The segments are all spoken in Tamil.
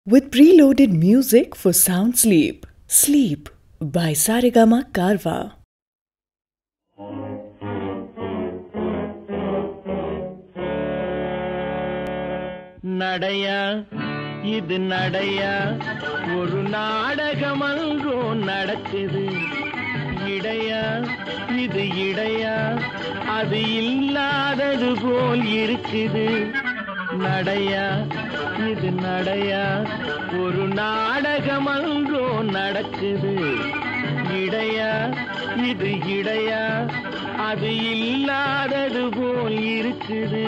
with preloaded music for sound sleep. Sleep by Sarigama Karwa. நடையா இது நடையா ஒரு நாடகம் அங்கோ நடக்குது இடையா இது இடையா அது இல்லாதது போல் இருக்குது நடையா இது நடையா ஒரு நாடகம் அங்கோ நடக்குது இடையா இது இடையா அது இல்லாதது போல் இருக்குது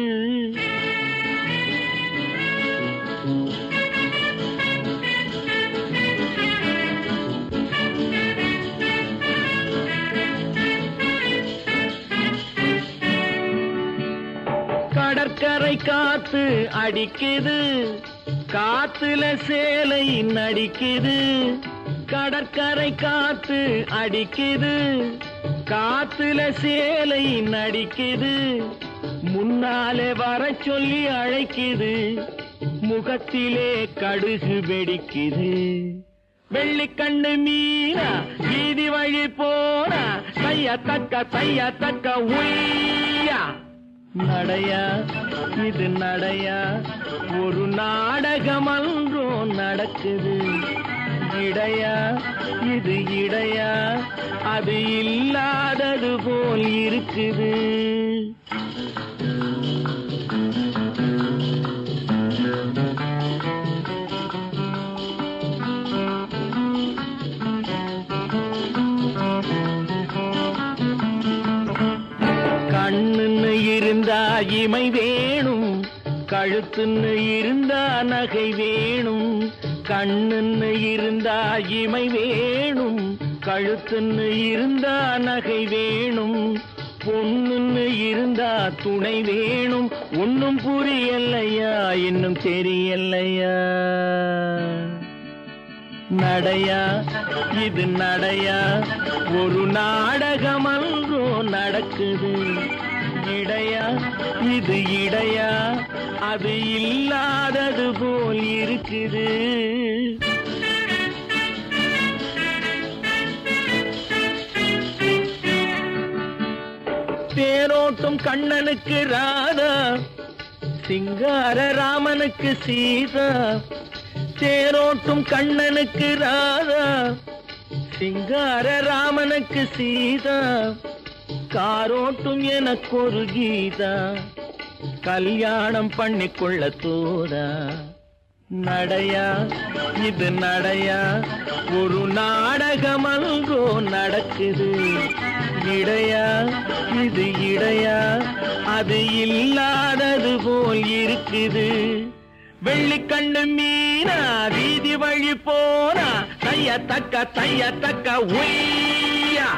கடற்கரை காத்து அடிக்குது காத்துல சேலை நடிக்குது கடற்கரை காத்து அடிக்குது காத்துல சேலை நடிக்குது முன்னாலே வர சொல்லி அழைக்குது முகத்திலே கடுகு வெடிக்குது வெள்ளிக்கண்ணு மீனா வீதி வழி போனா தைய தக்க தைய தக்க உய்யா நடையா இது நடையா ஒரு நாடகம் அன்றோ நடக்குது இடையா இது இடையா அது இல்லாதது போல் இருக்குது கண்ணுன்னு இருந்தா இமை வேணும் கழுத்துன்னு இருந்தா நகை வேணும் கண்ணுன்னு இருந்தா இமை வேணும் கழுத்துன்னு இருந்தா நகை வேணும் பொண்ணுன்னு இருந்தா துணை வேணும் ஒன்னும் புரியலையா இன்னும் தெரியலையா நடையா இது நடையா ஒரு நாடகம் அன்றோ நடக்குது இடையா இது இடையா அது இல்லாதது போல் இருக்குது தேரோட்டும் கண்ணனுக்கு ராதா சிங்கார ராமனுக்கு சீதா தேரோட்டும் கண்ணனுக்கு ராதா சிங்கார ராமனுக்கு சீதா காரோட்டும் எனக்கு ஒரு கீதா கல்யாணம் பண்ணிக்கொள்ள தோதா நடையா இது நடையா ஒரு நாடகம் அங்கோ நடக்குது இடையா இது இடையா அது இல்லாதது போல் இருக்குது வெள்ளிக்கண்ணு மீனா வீதி வழி போனா தைய தக்க தைய தக்க உய்யா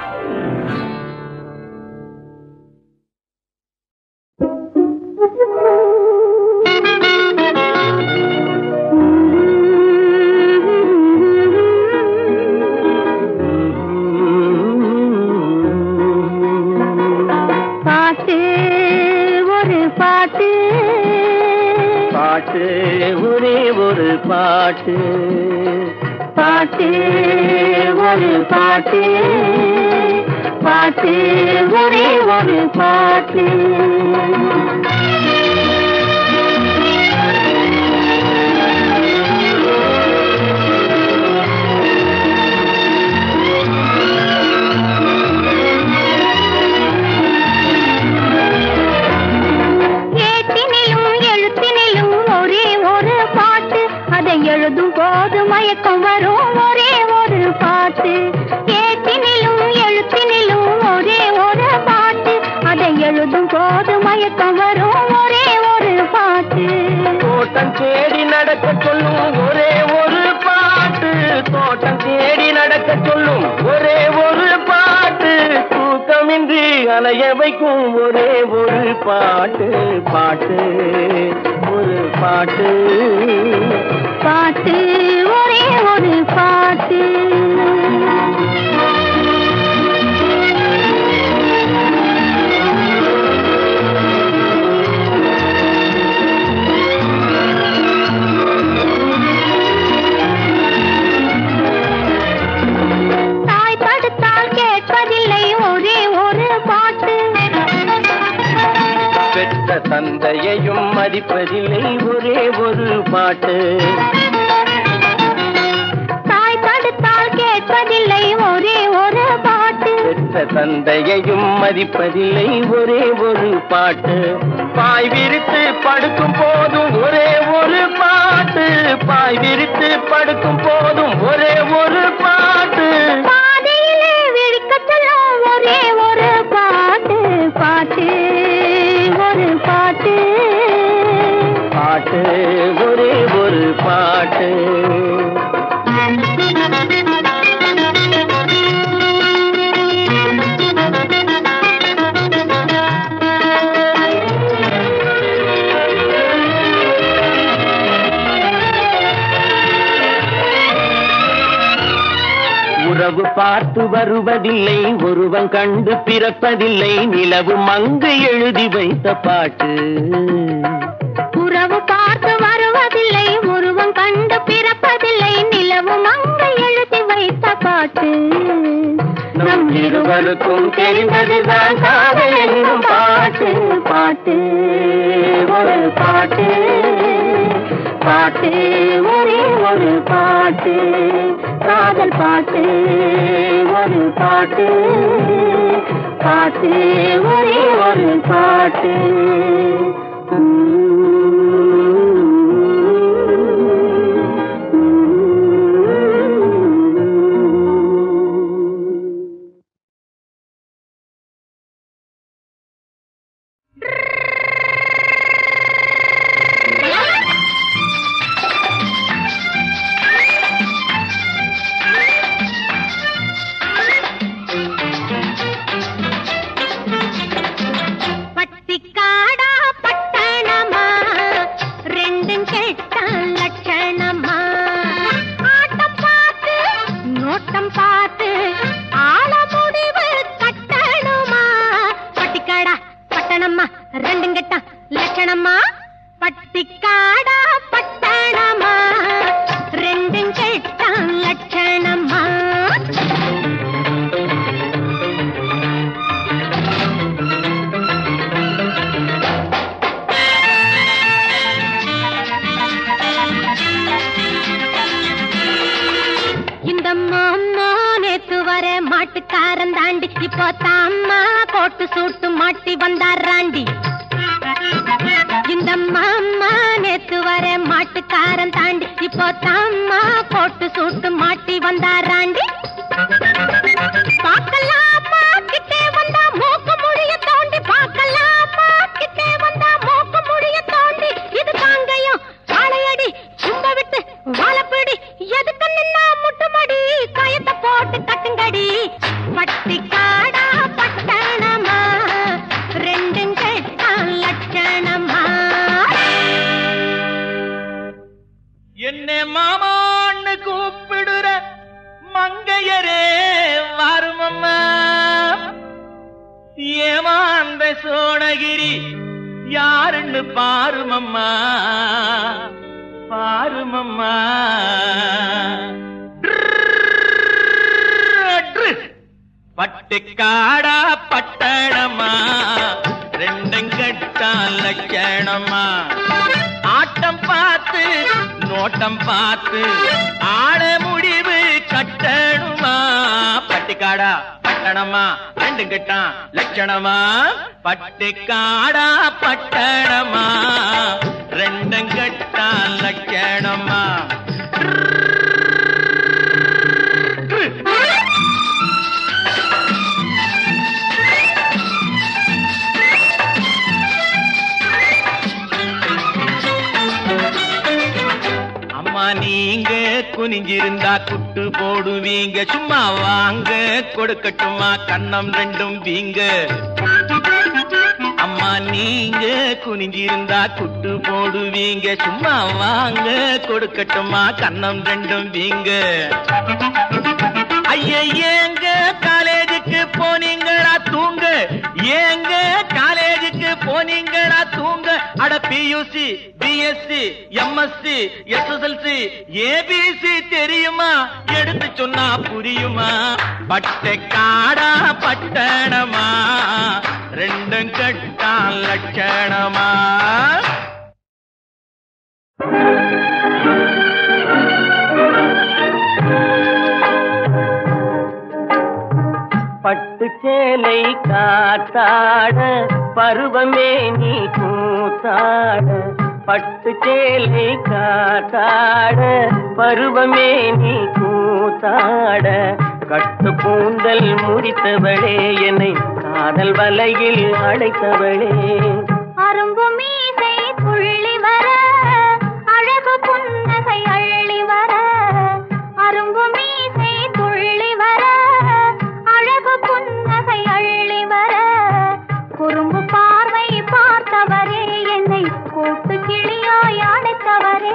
பாட்டு ஒரு பாட்டு பாட்டு ஒரே ஒரு பாட்டு பாட்டு ஒரு பாட்டு பாட்டு ஒரே ஒரு பாட்டு ஏட்டினிலும் எழுத்தினிலும் ஒரே ஒரு பாட்டு அதை எழுதும் போது மயக்கம் வரும் ஒரே ஒரு பாட்டு ஏட்டினிலும் எழுத்தினிலும் ஒரே ஒரு பாட்டு அதை எழுதும் போது மயக்கம் வரும் ஒரே ஒரு பாட்டு தோட்டம் தேடி நடக்க சொல்லும் ஒரே ஒரு பாட்டு தோட்டம் தேடி நடக்க சொல்லும் ஒரே ஒரு பாட்டு தூக்கமின்றி அலைய வைக்கும் ஒரே ஒரு பாட்டு பாட்டு ஒரு பாட்டு பாட்டு ஒரே ஒரு பாட்டு பாட்டு மதிப்பதில்லை ஒரே ஒரு பாட்டு தாய் தடுத்தால் கேட்பதில்லை ஒரே ஒரு பாட்டு பெற்ற தந்தையையும் மதிப்பதில்லை ஒரே ஒரு பாட்டு பாய் விரித்து படுக்கும் போதும் ஒரே ஒரு பாட்டு பாய் விரித்து படுக்கும் போதும் ஒரே ஒரு பாட்டு பாதையிலே விழிக்கச் சொல்லும் ஒரே ஒரு பாட்டு பாட்டு ஒரு பாட்டு பாட்டு ஒரே ஒரு பாட்டு உறவு பார்த்து வருவதில்லை ஒருவன் கண்டு பிறப்பதில்லை நிலவு மங்கு எழுதி வைத்த பாட்டு உறவு பார்த்து வருவதில்லை உருவம் கண்டு பிறப்பதில்லை நிலவும் அங்கு எழுதி வைத்த பாட்டு நம் இருவருக்கும் தெரிந்ததுதான் காதல் என்னும் பாட்டு பாட்டு ஒரு பாட்டு பாட்டு ஒரே ஒரு பாட்டு காதல் பாட்டு ஒரு பாட்டு பாட்டு ஒரே ஒரு பாட்டு பட்டிக்காடா பட்டணமா ரெண்டும் கெட்ட லட்சணமா ஆட்டம் பார்த்து நோட்டம் பார்த்து ஆள முடிவு கட்டணுமா பட்டிக்காடா பட்டணமா ரெண்டும் கெட்ட லட்சணமா பட்டிக்காடா பட்டணமா ரெண்டும் கெட்ட லட்சணமா இந்த மாமா நேத்து வர மாட்டுக்காரன் தாண்டி இப்போ தாம்மா போட்டு சூட்டு மாட்டி வந்தாராண்டி இந்த மாமா நேத்து வர மாட்டுக்காரன் தாண்டி இப்போ தாம்மா போட்டு சூட்டு மாட்டி வந்தாராண்டி பார்க்கலாமா கிட்டே வந்தா மூக்கு முடிய தோண்டி பார்க்கலாமா கிட்டே வந்தா மூக்கு முடிய தோண்டி இது காங்கையும் காளையடி சும்ப விட்டு வாழப்பிடி எதுக்கு நின்னா முட்டுமடி கயத்தை போட்டு கட்டுங்கடி பட்டி காடா பட்டணமா ரெண்டும் கெட்ட லட்சணமா என்ன மாமான்னு கூப்பிடுற மங்கையரே வருமம்மா ஏமாந்த சோழகிரி யாருன்னு பாருமம்மா பாருமம்மா பட்டுக்காடா பட்டணமா ரெண்டும் கட்டா லட்சணமா ஆட்டம் பார்த்து நோட்டம் பார்த்து ஆட முடிவு கட்டணுமா பட்டிக்காடா பட்டணமா ரெண்டு கட்டான் லட்சணமா பட்டிக்காடா பட்டணமா ரெண்டும் கட்டான் லட்சணமா அம்மா நீங்க குனிஞ்சிருந்தா குட்டு போடுவீங்க சும்மா வாங்க கொடுக்கட்டுமா கண்ணம் ரெண்டும் வீங்க அம்மா நீங்க குனிஞ்சிருந்தா குட்டு போடுவீங்க சும்மா வாங்க கொடுக்கட்டுமா கண்ணம் ரெண்டும் வீங்க ஐய ஏங்க காலேஜுக்கு போனீங்களா தூங்க ஏங்க காலேஜுக்கு போனீங்களா தூங்க அட PUC BSc MSc SSLC ABC தெரியுமா எடுத்து சொன்னா புரியுமா பட்டை காடா பட்டணமா ரெண்டும் கட்டா லட்சணமா பட்டு சேலை காத்தாட பருவமே நீ கூத்தாட பட்டு சேலை காத்தாட பருவமே நீ கூத்தாட கட்டு கூந்தல் முடித்தவளே என்னை காதல் வலையில் அடைத்தவளே அரும்பு மீசை துள்ளி வர அழகு புன்னகை அள்ளி வர அரும்பு மீசை துள்ளி வர அழகு புன்னகை அள்ளி வர குறும்பு பார்வை பார்த்தவரே என்னை கூட்டு கிளியாய் அடைத்தவரே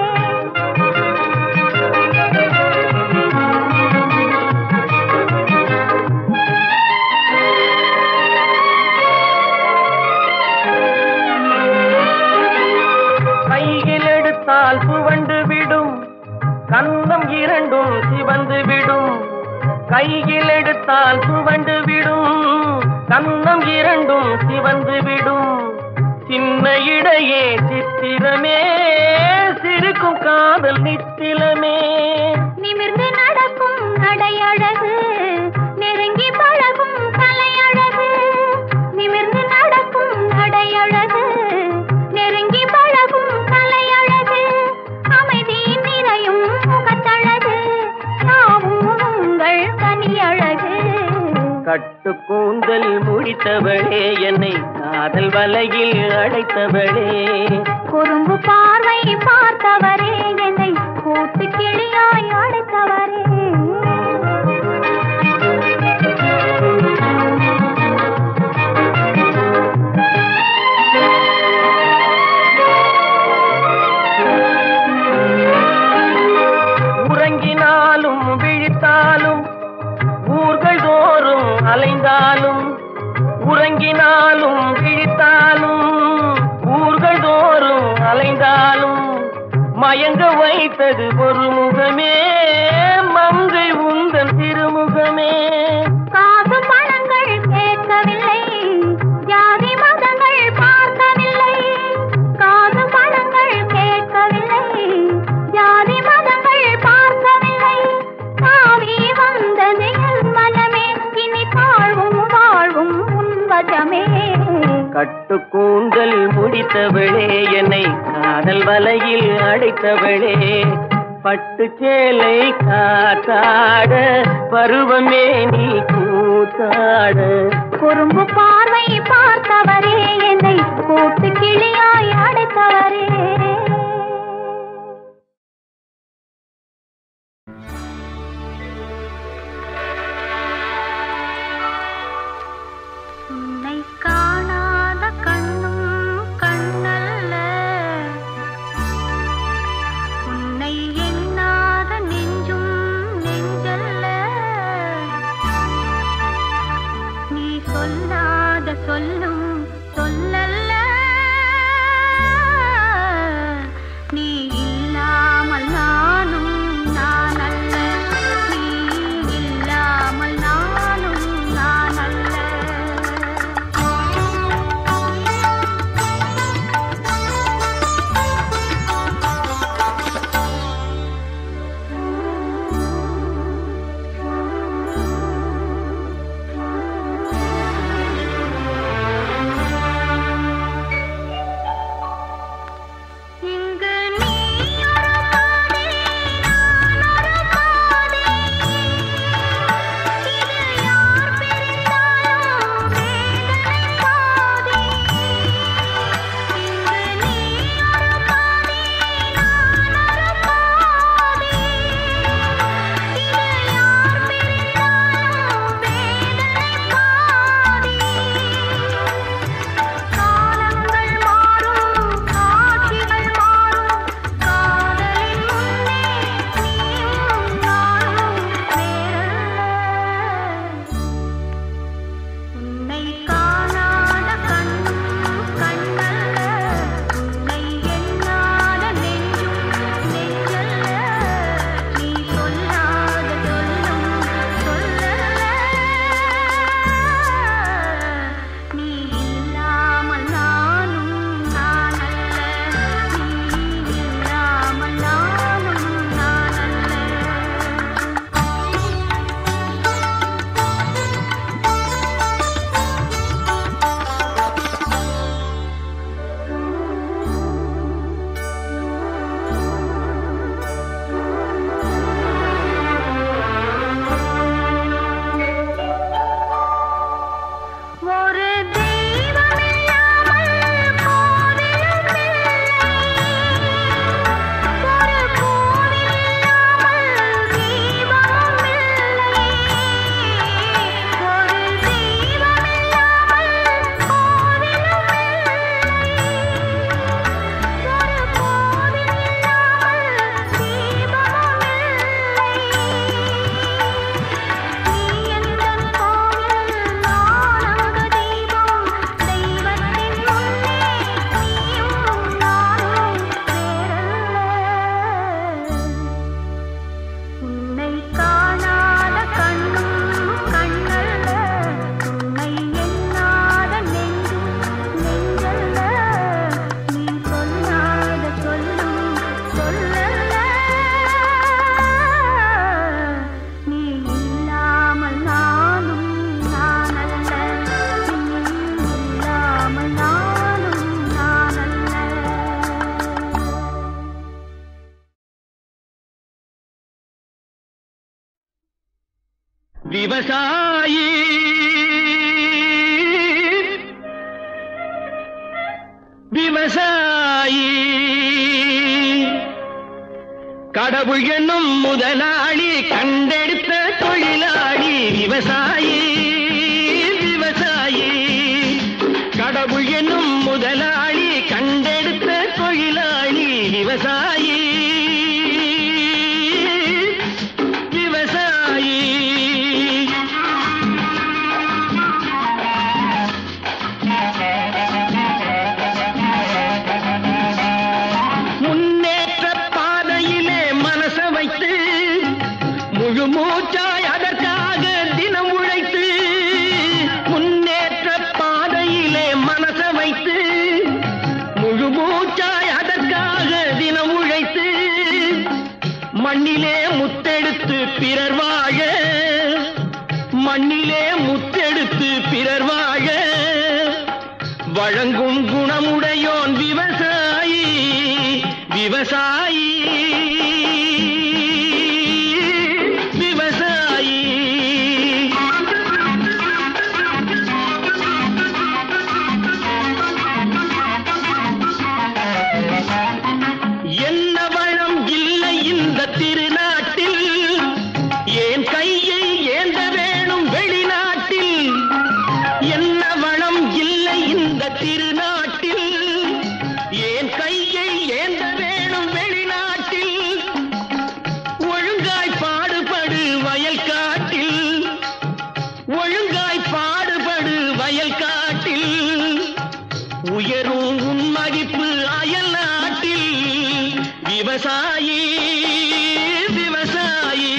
கையில் எடுத்தால் சுவண்டு விடும் கன்னம் இரண்டும் சிவந்து விடும் கையில் எடுத்தால் சுவண்டு விடும் கன்னம் இரண்டும் சிவந்து விடும் சின்ன இடையே சித்திரமே சிரிக்கும் காதல் நித்திலமே நிமிர்ந்து நடக்கும் நடையழகு நெருங்கி பழகும் கலையழகு நிமிர்ந்து நடக்கும் நடையழகு நெருங்கி பழகும் கலையழகு அமைதி நிறையும் முகத்தழகு யாவும் உங்கள் கனியழகு கட்டு கூந்தல் முடித்தவளே என்னை காதல் வலையில் அடைத்தவளே குறும்பு பார்வை பார்த்தவரே என்னை கூட்டு கிளியாய் அடைத்தவரே உறங்கினாலும் விழித்தாலும் ஊர்கள் தோறும் அலைந்தாலும் உறங்கினாலும் விழித்தாலும் ஊர்கள் தோறும் அலைந்தாலும் மயங்க வைத்தது ஒரு முகமே மங்கை உந்தன் திருமுகமே காசு பணங்கள் கேட்கவில்லை ஜாதி மதங்கள் பார்க்கவில்லை காசு பணங்கள் கேட்கவில்லை ஜாதி மதங்கள் பார்க்கவில்லை தாவி வந்தது என் மனமே இனி தாழ்வும் வாழ்வும் உன்வசமே கட்டு கூந்தல் முடித்தவளே என்னை காதல் வலையில் அடைத்தவளே பட்டு சேலை காத்தாட பருவமே நீ கூத்தாட குறும்பு பார்வை பார்த்தவரே என்னை கூட்டு கிளியாய் அடைத்தவரே உன்னை காணாத கண்ணும் கண்ணல்ல உன்னை எண்ணாத நெஞ்சும் நெஞ்சல்ல நீ சொல்லாத சொல்லும் சொல்லல்ல விவசாயி விவசாயி கடவுள் என்னும் முதலாளி கண்டெடுத்த தொழிலாளி விவசாயி விவசாயி கடவுள் என்னும் முதலாளி கண்டெடுத்த தொழிலாளி விவசாயி விவசாயி முன்னேற்ற பாதையிலே மனச வைத்து முழு மூச்சாய் அதற்காக தினம் உழைத்து முன்னேற்ற பாதையிலே மனச வைத்து முழு மூச்சாய் அதற்காக தினம் உழைத்து மண்ணிலே முத்தெடுத்து பிறர் வாழ மண்ணிலே முத்தெடுத்து பிறர் வாழ வழங்கும் குணமுடையோன் விவசாயி விவசாயி விவசாயி என்ன வளம் இல்லை இந்த திருநாட்டில் ஏன் கையை ஏந்த வேணும் வெளிநாட்டில் என்ன வளம் இல்லை இந்த திருநாட்டில் ஏன் கையை ஏந்த வேணும் வெளிநாட்டில் ஒழுங்காய் பாடுபடு வயல் காட்டில் ஒழுங்காய் பாடுபடு வயல் காட்டில் உயரும் உன் மதிப்பு அயல் நாட்டில் விவசாயி விவசாயி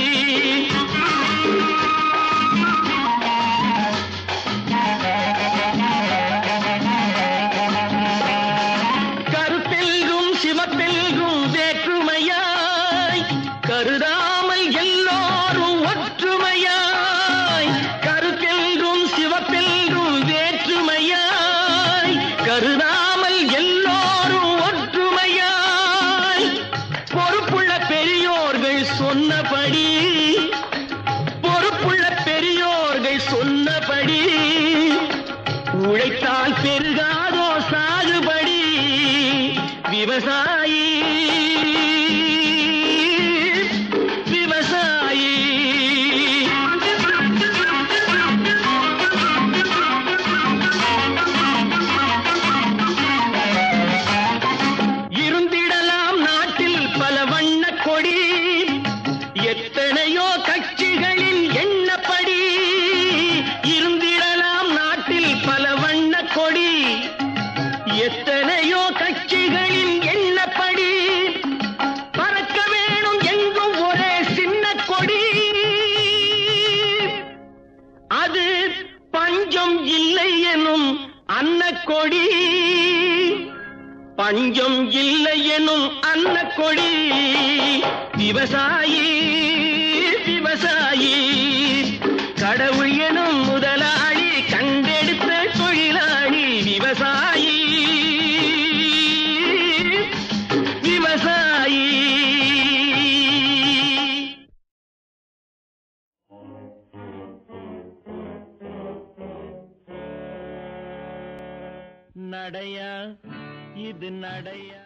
கருத்தெல்கும் சிவத்தெல்கும் வேற்றுமையாய் கருதாமல் எல்லோரும் ஒற்றுமையாய் கருத்தெல்கும் சிவத்தெல்கும் வேற்றுமையாய் கருதாமல் எல்லோரும் ஒற்றுமையாய் பொறுப்புள்ள பெரியோர்கள் சொன்னபடி பொறுப்புள்ள பெரியோர்கள் சொன்னபடி உழைத்தால் பெருகாதோ சாகுபடி விவசாயி விவசாயி இருந்திடலாம் நாட்டில் பல வண்ண கொடி எத்தனையோ கட்சிகளின் எண்ணப்படி இருந்திடலாம் நாட்டில் பல வண்ண கொடி எத்தனையோ கட்சிகளின் எண்ணப்படி பறக்க வேணும் எங்கும் ஒரே சின்ன கொடி அது பஞ்சம் இல்லை எனும் அன்னக்கொடி பஞ்சம் இல்லை எனும் அன்னக்கொடி விவசாயி விவசாயி கடவுள் எனும் முதலாளி கண்டெடுத்த தொழிலாளி விவசாயி விவசாயி நடையா இது நடையா